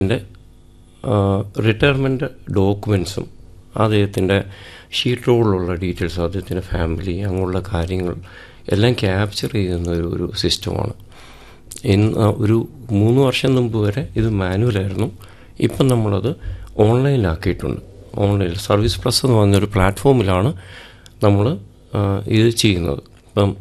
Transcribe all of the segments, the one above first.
എൻ്റെ റിട്ടയർമെൻറ്റ് ഡോക്യുമെൻസും അദ്ദേഹത്തിൻ്റെ ഷീറ്റ് റോളിലുള്ള ഡീറ്റെയിൽസ് അദ്ദേഹത്തിൻ്റെ ഫാമിലി അങ്ങനെയുള്ള കാര്യങ്ങൾ എല്ലാം ക്യാപ്ചർ ചെയ്യുന്ന ഒരു ഒരു സിസ്റ്റമാണ് ഇന്ന് ഒരു മൂന്ന് വർഷം മുമ്പ് വരെ ഇത് മാനുവലായിരുന്നു ഇപ്പം നമ്മളത് ഓൺലൈനിലാക്കിയിട്ടുണ്ട് ഓൺലൈനിൽ സർവീസ് പ്ലസ് എന്ന് പറഞ്ഞൊരു പ്ലാറ്റ്ഫോമിലാണ് നമ്മൾ ഇത് ചെയ്യുന്നത് ഇപ്പം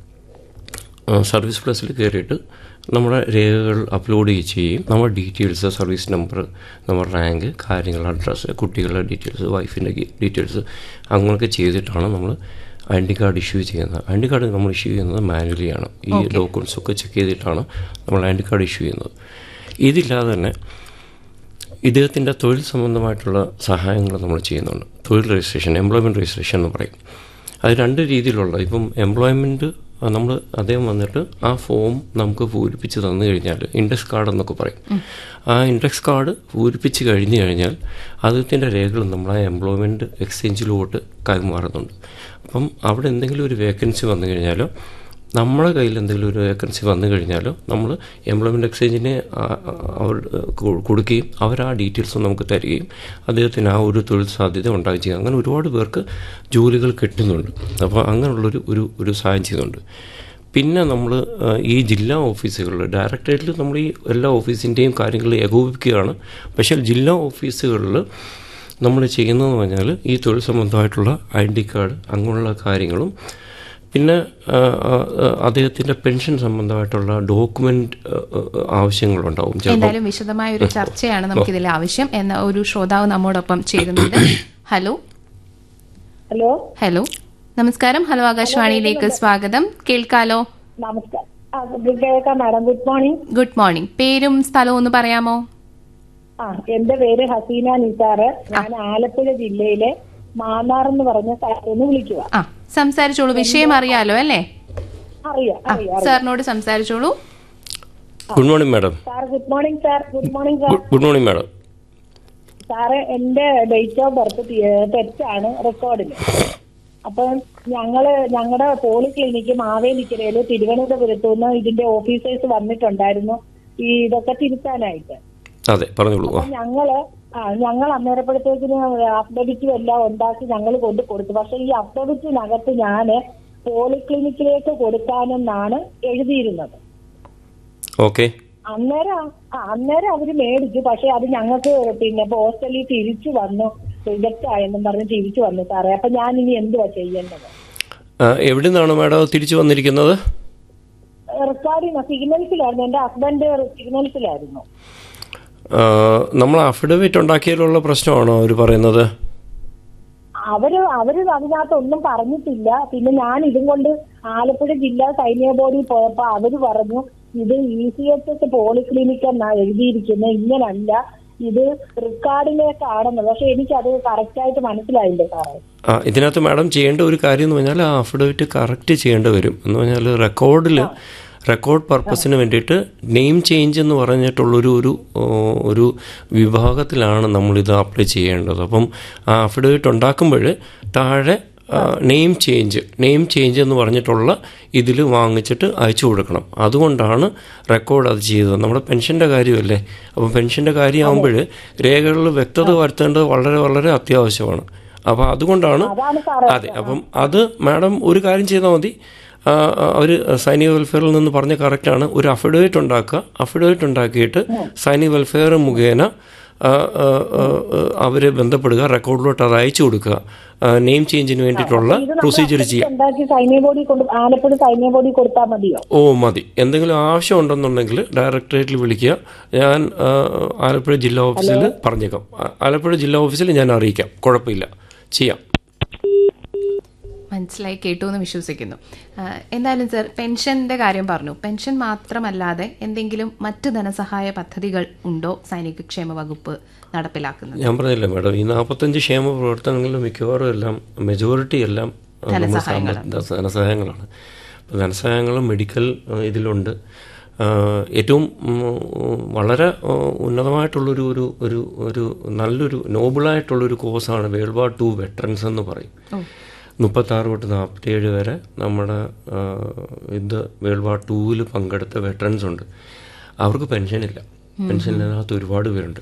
സർവീസ് പ്ലസിൽ കയറിയിട്ട് നമ്മുടെ രേഖകൾ അപ്ലോഡ് ചെയ്യുകയും നമ്മുടെ ഡീറ്റെയിൽസ് സർവീസ് നമ്പർ നമ്മുടെ റാങ്ക് കാര്യങ്ങൾ അഡ്രസ്സ് കുട്ടികളുടെ ഡീറ്റെയിൽസ് വൈഫിൻ്റെ ഡീറ്റെയിൽസ് അങ്ങനെയൊക്കെ ചെയ്തിട്ടാണ് നമ്മൾ ഐ ഡി കാർഡ് ഇഷ്യൂ ചെയ്യുന്നത് ഐ ഡി കാർഡ് നമ്മൾ ഇഷ്യൂ ചെയ്യുന്നത് മാനുവലിയാണ് ഈ ഡോക്യുമെൻറ്റ്സ് ഒക്കെ ചെക്ക് ചെയ്തിട്ടാണ് നമ്മൾ ഐ ഡി കാർഡ് ഇഷ്യൂ ചെയ്യുന്നത് ഇതില്ലാതെ തന്നെ ഇദ്ദേഹത്തിൻ്റെ തൊഴിൽ സംബന്ധമായിട്ടുള്ള സഹായങ്ങൾ നമ്മൾ ചെയ്യുന്നുണ്ട് തൊഴിൽ രജിസ്ട്രേഷൻ എംപ്ലോയ്മെൻറ്റ് രജിസ്ട്രേഷൻ എന്ന് പറയും അത് രണ്ട് രീതിയിലുള്ള ഇപ്പം എംപ്ലോയ്മെൻറ്റ് നമ്മൾ അദ്ദേഹം വന്നിട്ട് ആ ഫോം നമുക്ക് പൂരിപ്പിച്ച് തന്നു കഴിഞ്ഞാൽ ഇൻഡെക്സ് കാർഡ് എന്നൊക്കെ പറയും ആ ഇൻഡെക്സ് കാർഡ് പൂരിപ്പിച്ച് കഴിഞ്ഞ് കഴിഞ്ഞാൽ അദ്ദേഹത്തിൻ്റെ രേഖകൾ നമ്മൾ ആ എംപ്ലോയ്മെൻറ്റ് എക്സ്ചേഞ്ചിലോട്ട് കൈമാറുന്നുണ്ട് അപ്പം അവിടെ എന്തെങ്കിലും ഒരു വേക്കൻസി വന്നു കഴിഞ്ഞാലോ നമ്മുടെ കയ്യിൽ എന്തെങ്കിലും ഒരു വേക്കൻസി വന്നു കഴിഞ്ഞാലോ നമ്മൾ എംപ്ലോയ്മെൻറ്റ് എക്സ്ചേഞ്ചിനെ അവർ കൊടുക്കുകയും അവർ ആ ഡീറ്റെയിൽസ് നമുക്ക് തരികയും അദ്ദേഹത്തിന് ആ ഒരു തൊഴിൽ സാധ്യത ഉണ്ടാക്കി ചെയ്യുക അങ്ങനെ ഒരുപാട് പേർക്ക് ജോലികൾ കിട്ടുന്നുണ്ട് അപ്പോൾ അങ്ങനെയുള്ളൊരു ഒരു ഒരു സഹായം ചെയ്യുന്നുണ്ട് പിന്നെ നമ്മൾ ഈ ജില്ലാ ഓഫീസുകളിൽ ഡയറക്ടറേറ്റിൽ നമ്മൾ ഈ എല്ലാ ഓഫീസിൻ്റെയും കാര്യങ്ങൾ ഏകോപിപ്പിക്കുകയാണ് പക്ഷേ ജില്ലാ ഓഫീസുകളിൽ നമ്മൾ ചെയ്യുന്നതെന്ന് പറഞ്ഞാൽ ഈ തൊഴിൽ സംബന്ധമായിട്ടുള്ള ഐ ഡി കാർഡ് അങ്ങനെയുള്ള കാര്യങ്ങളും പിന്നെ അദ്ദേഹത്തിൻ്റെ പെൻഷൻ സംബന്ധമായിട്ടുള്ള ഡോക്യുമെന്റ് ആവശ്യങ്ങളുണ്ടാവും എന്തായാലും വിശദമായ ഒരു ചർച്ചയാണ് നമുക്കിതിൽ ആവശ്യം എന്ന ഒരു ശ്രോതാവ് നമ്മോടൊപ്പം ചേരുന്നുണ്ട് ഹലോ ഹലോ ഹലോ നമസ്കാരം ഹലോ ആകാശവാണിയിലേക്ക് സ്വാഗതം കേൾക്കാലോ നമസ്കാരം ആ, കേൾക്കാം madam good morning good morning പേരും സ്ഥലവും ഒന്ന് പറയാമോ ആ എന്റെ പേര് ഹസീന നിസാറ് ഞാൻ ആലപ്പുഴ ജില്ലയിലെ മാന്നാർ എന്ന് പറഞ്ഞ സ്ഥലത്ത് നിന്ന് വിളിക്കുക ആ സംസാരിച്ചോളൂ വിഷയം അറിയാലോ അല്ലേ അറിയാം ആ അറിയാം സാറിനോട് സംസാരിച്ചോളൂ good morning madam sir good morning sir good morning sir good morning madam sir എന്റെ ഡേറ്റ് ഓഫ് ബർത്ത് തെറ്റാണ് റെക്കോർഡിൽ അപ്പൊ ഞങ്ങള് ഞങ്ങളുടെ പോളി ക്ലിനിക്ക് മാവേലിക്കരയില് തിരുവനന്തപുരത്തു നിന്ന് ഇതിന്റെ ഓഫീസേഴ്സ് വന്നിട്ടുണ്ടായിരുന്നു ഈ ഇതൊക്കെ തിരുത്താനായിട്ട് അതെ പറഞ്ഞോളൂ ആ അപ്പൊ ഞങ്ങള് ആ ഞങ്ങൾ അന്നേരപ്പോഴത്തേക്കിന് അഫ്ഡവിറ്റും എല്ലാം ഉണ്ടാക്കി ഞങ്ങൾ കൊണ്ട് കൊടുത്തു പക്ഷെ ഈ അഫ്ഡവിറ്റിനകത്ത് ഞാന് പോളിക്ലിനിക്കിലേക്ക് കൊടുക്കാനെന്നാണ് എഴുതിയിരുന്നത് ഓക്കെ അന്നേരം ആ അന്നേരം അവര് മേടിച്ചു പക്ഷെ അത് ഞങ്ങൾക്ക് പിന്നെ പോസ്റ്റലിൽ തിരിച്ചു വന്നു റിജക്റ്റ് ആയെന്നും പറഞ്ഞ് തിരിച്ചു വന്നു സാറേ അപ്പൊ ഞാൻ ഇനി എന്തുവാ ചെയ്യേണ്ടത് എവിടെ നിന്നാണ് മാഡം തിരിച്ചു വന്നിരിക്കുന്നത് റെക്കോർഡിങ് സിഗ്നൽസിലായിരുന്നു എന്റെ ഹസ്ബൻഡ് സിഗ്നൽസിലായിരുന്നു ആ, നമ്മൾ അഫിഡവിറ്റ് ഉണ്ടാക്കിയതിലുള്ള പ്രശ്നമാണോ അവർ പറയുന്നത് അവര് അവര് അതിനകത്ത് ഒന്നും പറഞ്ഞിട്ടില്ല പിന്നെ ഞാൻ ഇതും കൊണ്ട് ആലപ്പുഴ ജില്ലാ സൈനിക ബോർഡിൽ പോയപ്പോ അവര് പറഞ്ഞു ഇത് E C H S polyclinic എന്നാ എഴുതിയിരിക്കുന്നത് ഇങ്ങനല്ല ഇത് റിക്കാർഡിലേക്കാണെന്ന് പക്ഷെ എനിക്കത് കറക്റ്റായിട്ട് മനസ്സിലായില്ല സാറേ ആ ഇതിനകത്ത് മാഡം ചെയ്യേണ്ട ഒരു കാര്യം എന്ന് പറഞ്ഞാൽ ആ അഫിഡവിറ്റ് കറക്റ്റ് ചെയ്യേണ്ടി വരും എന്ന് പറഞ്ഞാൽ റെക്കോർഡിൽ റെക്കോർഡ് പർപ്പസിന് വേണ്ടിയിട്ട് നെയിം ചേഞ്ച് എന്ന് പറഞ്ഞിട്ടുള്ളൊരു ഒരു ഓ, ഒരു വിഭാഗത്തിലാണ് നമ്മളിത് അപ്ലൈ ചെയ്യേണ്ടത് അപ്പം ആ അഫിഡവിറ്റ് ഉണ്ടാക്കുമ്പോൾ താഴെ നെയിം ചേഞ്ച് നെയിം ചേഞ്ച് എന്ന് പറഞ്ഞിട്ടുള്ള ഇതിൽ വാങ്ങിച്ചിട്ട് അയച്ചു കൊടുക്കണം അതുകൊണ്ടാണ് റെക്കോർഡ് അത് ചെയ്തത് നമ്മുടെ പെൻഷൻ്റെ കാര്യമല്ലേ അപ്പം പെൻഷൻ്റെ കാര്യമാകുമ്പോൾ രേഖകളിൽ വ്യക്തത വരുത്തേണ്ടത് വളരെ വളരെ അത്യാവശ്യമാണ് അപ്പോൾ അതുകൊണ്ടാണ് അതാണ് സാറേ അതെ അപ്പം അത് മാഡം ഒരു കാര്യം ചെയ്താൽ മതി അവർ സൈനിക വെൽഫെയറിൽ നിന്ന് പറഞ്ഞ കറക്റ്റാണ് ഒരു അഫിഡവിറ്റ് ഉണ്ടാക്കുക അഫിഡവിറ്റ് ഉണ്ടാക്കിയിട്ട് സൈനിക വെൽഫെയർ മുഖേന ആ, ആ, ആ, ആ, അവരെ ബന്ധപ്പെടുക റെക്കോർഡിലോട്ട് അത് അയച്ചു കൊടുക്കുക നെയിം ചേഞ്ചിന് വേണ്ടിയിട്ടുള്ള ഇത് നമ്മൾ പ്രൊസീജിയർ ചെയ്യാം ഉണ്ടാക്കി സൈനിക ബോർഡിൽ കൊണ്ട് ആലപ്പുഴ സൈനിക ബോർഡിൽ കൊടുത്താൽ മതിയോ ഓ മതി എന്തെങ്കിലും ആവശ്യം ഉണ്ടെന്നുണ്ടെങ്കിൽ ഡയറക്ടറേറ്റിൽ വിളിക്കുക ഞാൻ ആ, ആലപ്പുഴ ജില്ലാ ഓഫീസിൽ പറഞ്ഞേക്കാം ആ- ആലപ്പുഴ ജില്ലാ ഓഫീസിൽ ഞാൻ അറിയിക്കാം കുഴപ്പമില്ല ചെയ്യാം മനസ്സിലായി കേട്ടു എന്ന് വിശ്വസിക്കുന്നു ആ, എന്തായാലും സർ പെൻഷന്റെ കാര്യം പറഞ്ഞു പെൻഷൻ മാത്രമല്ലാതെ എന്തെങ്കിലും മറ്റ് ധനസഹായ പദ്ധതികൾ ഉണ്ടോ സൈനിക ക്ഷേമ വകുപ്പ് നടപ്പിലാക്കുന്നത് ഞാൻ പറഞ്ഞില്ലേ മാഡം ഈ നാൽപ്പത്തഞ്ച് ക്ഷേമ പ്രവർത്തനങ്ങളിൽ മിക്കവാറും എല്ലാം മെജോറിറ്റി എല്ലാം ആ, നമ്മൾ ധനസഹായങ്ങളാണ്. സാമ്പ- ധനസഹായങ്ങളാണ് അപ്പോൾ ധനസഹായങ്ങളും മെഡിക്കൽ ആ, ഇതിലുണ്ട് ആ, ഏറ്റവും ഉം, വളരെ ആ, ഉന്നതമായിട്ടുള്ളൊരു ഒരു ഒരു ഒരു നല്ലൊരു നോബിളായിട്ടുള്ളൊരു കോഴ്സാണ് വേൾഡ് വാർ ടു വെറ്ററൻസ് എന്ന് പറയും മുപ്പത്താറ് തൊട്ട് നാൽപ്പത്തേഴ് വരെ നമ്മുടെ ആ, ഇത് വേൾഡ് വാർ ടൂവിൽ പങ്കെടുത്ത വെറ്ററൻസ് ഉണ്ട് അവർക്ക് പെൻഷനില്ല പെൻഷനില്ലാത്ത ഒരുപാട് പേരുണ്ട്